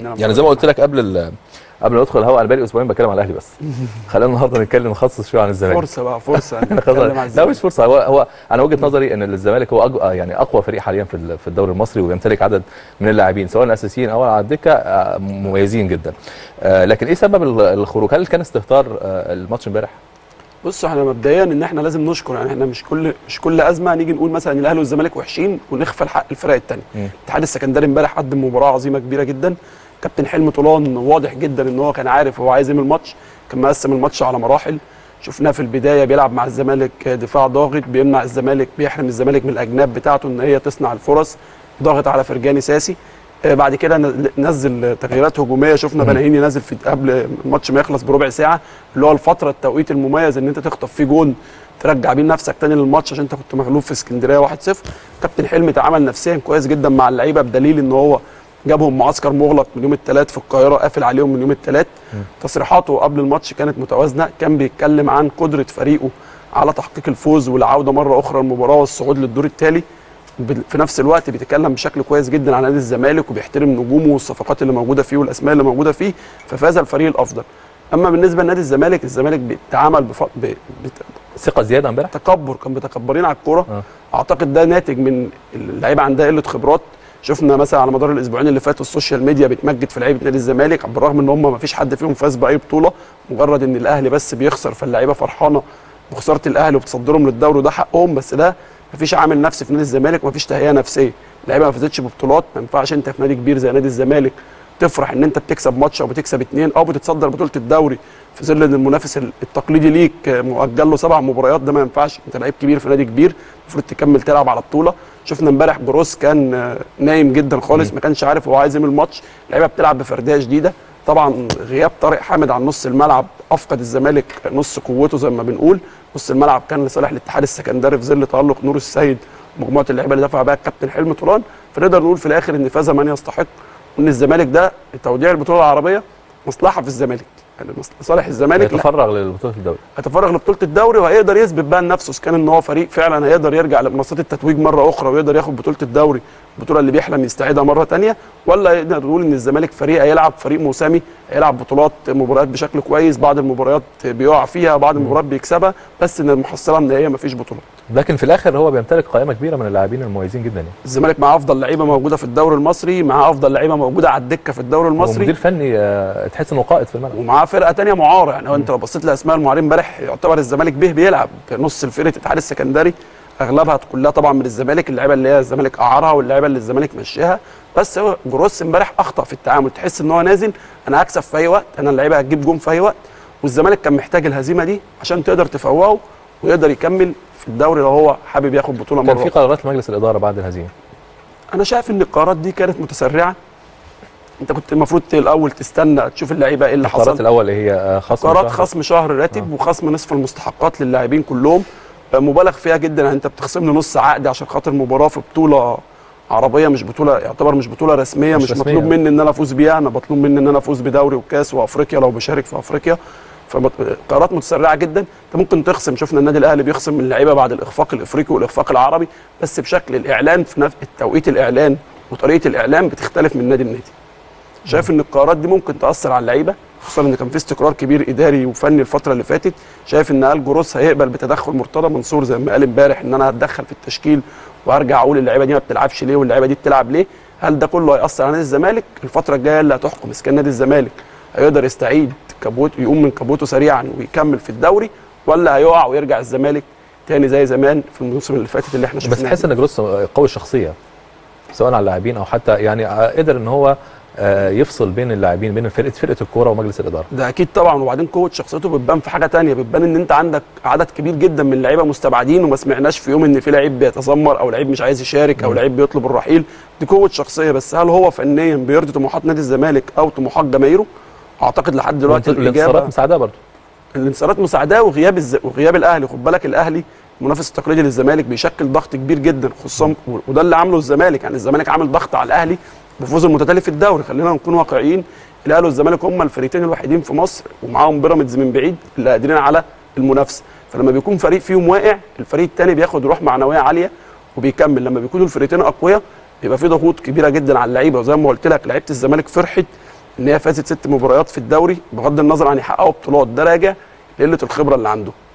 أنا يعني زي ما قلت لك قبل ال- قبل ما ادخل الهواء انا بقالي اسبوعين بتكلم على الاهلي بس خلينا النهارده نتكلم نخصص شويه عن الزمالك فرصه بقى فرصه احنا نتكلم عن خلاص لا الزمالك. مش فرصه هو هو انا وجهه نظري ان الزمالك هو أج... آه يعني اقوى فريق حاليا في ال- في الدوري المصري ويمتلك عدد من اللاعبين سواء الاساسيين او على الدكه آه، مميزين جدا آه، لكن ايه سبب ال- الخروج هل كان استهتار آه، الماتش امبارح بص احنا مبدئيا ان احنا لازم نشكر يعني احنا مش كل مش كل ازمه نيجي نقول مثلا ان الاهلي والزمالك وحشين ونغفل حق الفرق الثانيه مم. الاتحاد السكندري امبارح قدم مباراه عظيمه كبيره جدا كابتن حلمي طولان واضح جدا ان هو كان عارف هو عايز ايه من الماتش كان مقسم الماتش على مراحل شفناه في البدايه بيلعب مع الزمالك دفاع ضاغط بيمنع الزمالك بيحرم الزمالك من الاجناب بتاعته ان هي تصنع الفرص ضاغط على فرجاني ساسي آه، بعد كده نز- نزل تغييرات هجوميه شفنا مم. بناهيني نازل في قبل الماتش ما يخلص بربع ساعه اللي هو الفتره التوقيت المميز ان انت تخطف فيه جون ترجع بيه نفسك تاني للماتش عشان انت كنت مغلوب في اسكندريه 1-0 كابتن حلمي تعامل نفسيا كويس جدا مع اللعيبه بدليل ان هو جابهم معسكر مغلق من يوم الثلاث في القاهره قافل عليهم من يوم الثلاث تصريحاته قبل الماتش كانت متوازنه كان بيتكلم عن قدره فريقه على تحقيق الفوز والعوده مره اخرى للمباراه والصعود للدور التالي بال- في نفس الوقت بيتكلم بشكل كويس جدا عن نادي الزمالك وبيحترم نجومه والصفقات اللي موجوده فيه والاسماء اللي موجوده فيه ففاز الفريق الافضل اما بالنسبه لنادي الزمالك الزمالك بيتعامل بف... ب... بت... ثقه زياده امبارح تكبر كان متكبرين على الكوره آه. اعتقد ده ناتج من اللعيبه عندها قله خبرات شفنا مثلا على مدار الاسبوعين اللي فاتوا السوشيال ميديا بتمجد في لعيبه نادي الزمالك بالرغم ان هم ما فيش حد فيهم فاز باي بطوله مجرد ان الاهلي بس بيخسر فاللعيبه فرحانه بخساره الاهلي وبتصدرهم للدوري وده حقهم بس ده ما فيش عامل نفسي في نادي الزمالك وما فيش تهيئه نفسيه اللعيبه ما فازتش ببطولات ما ينفعش انت في نادي كبير زي نادي الزمالك تفرح ان انت بتكسب ماتش او بتكسب اتنين او بتتصدر بطوله الدوري في ظل ان المنافس التقليدي ليك مؤجل له سبع مباريات ده ما ينفعش انت لعيب كبير في نادي كبير المفروض تكمل تلعب على بطوله شفنا امبارح جروس كان آه، نايم جدا خالص ما كانش عارف هو عايز ايه من الماتش اللعيبه بتلعب بفرديه شديده طبعا غياب طارق حامد عن نص الملعب افقد الزمالك نص قوته زي ما بنقول نص الملعب كان لصالح الاتحاد السكندري في ظل تالق نور السيد ومجموعه اللعيبه اللي دفع بها الكابتن حلمي طولان فنقدر نقول في الاخر ان فاز من يستحق وان الزمالك ده توديع البطوله العربيه مصلحه في الزمالك يعني لصالح الزمالك لا يتفرغ لبطوله الدوري هيتفرغ لبطوله الدوري وهيقدر يثبت بقى لنفسه اذا كان ان هو فريق فعلا هيقدر يرجع لمنصات التتويج مره اخرى ويقدر ياخد بطوله الدوري البطوله اللي بيحلم يستعيدها مره تانية ولا نقدر نقول ان الزمالك فريق هيلعب فريق موسمي هيلعب بطولات مباريات بشكل كويس بعض المباريات بيقع فيها بعض المباريات بيكسبها بس ان المحصله النهائيه مفيش بطولات لكن في الاخر هو بيمتلك قائمه كبيره من اللاعبين المميزين جدا يعني الزمالك معاه افضل لعيبه موجوده في الدوري المصري معاه افضل لعيبه موجوده على الدكه في الدوري المصري ومدير فني آه، تحس انه قائد في الملعب ومعاه فرقه تانية معاره يعني هو انت لو بصيت لاسماء المعارين امبارح يعتبر الزمالك به بيلعب نص الفرقه الاتحاد السكندري اغلبها كلها طبعا من الزمالك اللعيبه اللي هي الزمالك اعارها واللعيبه اللي الزمالك مشيها بس هو جروس امبارح اخطا في التعامل تحس ان هو نازل انا هكسب في اي وقت انا اللعيبه هتجيب جون في اي وقت والزمالك كان محتاج الهزيمه دي عشان تقدر تفوقه ويقدر يكمل في الدوري لو هو حابب ياخد بطوله كان مره في أخرى. قرارات لمجلس الاداره بعد الهزيمه انا شايف ان القرارات دي كانت متسرعه انت كنت المفروض الاول تستنى تشوف اللعيبه ايه اللي القرارات حصل الاول اللي هي آه، خصم قرارات شهر. خصم شهر راتب وخصم نصف المستحقات للاعبين كلهم آه، مبالغ فيها جدا يعني انت بتخصم لي نص عقد عشان خاطر مباراه في بطوله عربيه مش بطوله يعتبر مش بطوله رسميه مش مش, رسمية. مطلوب مني ان انا افوز بيها انا مطلوب مني ان انا افوز بدوري وكاس وافريقيا لو بشارك في افريقيا فقرارات متسرعه جدا انت ممكن تخصم شفنا النادي الاهلي بيخصم من اللعيبه بعد الاخفاق الافريقي والاخفاق العربي بس بشكل الاعلان في نفس التوقيت الاعلان وطريقه الاعلان بتختلف من نادي لنادي شايف ان القرارات دي ممكن تاثر على اللعيبه خصوصا ان كان في استقرار كبير اداري وفني الفتره اللي فاتت شايف ان قال جروس هيقبل بتدخل مرتضى منصور زي ما قال امبارح ان انا هتدخل في التشكيل وارجع اقول اللعيبه دي ما بتلعبش ليه واللعيبه دي بتلعب ليه هل ده كله هياثر على نادي الزمالك الفتره الجايه اللي هتحكم اذا كان نادي الزمالك هيقدر يستعيد كبوته يقوم من كبوته سريعا ويكمل في الدوري ولا هيقع ويرجع الزمالك تاني زي زمان في الموسم اللي فاتت اللي احنا شفناه بس تحس ان جروس قوي الشخصيه سواء على اللاعبين او حتى يعني آه، قدر ان هو آه، يفصل بين اللاعبين بين فرقه فرقه الكوره ومجلس الاداره ده اكيد طبعا وبعدين قوه شخصيته بتبان في حاجه تانية بتبان ان انت عندك عدد كبير جدا من اللعيبه مستبعدين وما سمعناش في يوم ان في لعيب بيتذمر او لعيب مش عايز يشارك او لعيب بيطلب الرحيل دي قوه شخصيه بس هل هو فنيا بيرضي طموحات نادي الزمالك او طموحات جماهيره اعتقد لحد دلوقتي الانتصارات الاجابه مساعده برضه الانتصارات مساعداه وغياب الز... وغياب الاهلي خد بالك الاهلي المنافس التقليدي للزمالك بيشكل ضغط كبير جدا خصوصا و- وده اللي عامله الزمالك يعني الزمالك عامل ضغط على الاهلي بفوز المتتالي في الدوري خلينا نكون واقعيين الاهلي والزمالك هم الفريقين الوحيدين في مصر ومعاهم بيراميدز من بعيد اللي قادرين على المنافسه فلما بيكون فريق فيهم واقع الفريق الثاني بياخد روح معنويه عاليه وبيكمل لما بيكونوا الفريقين اقوياء بيبقى في ضغوط كبيره جدا على اللعيبه وزي ما قلت لك لعيبه الزمالك فرحت ان هي فازت ست مباريات في الدوري بغض النظر عن يحققوا بطولات ده راجع لقله الخبره اللي عنده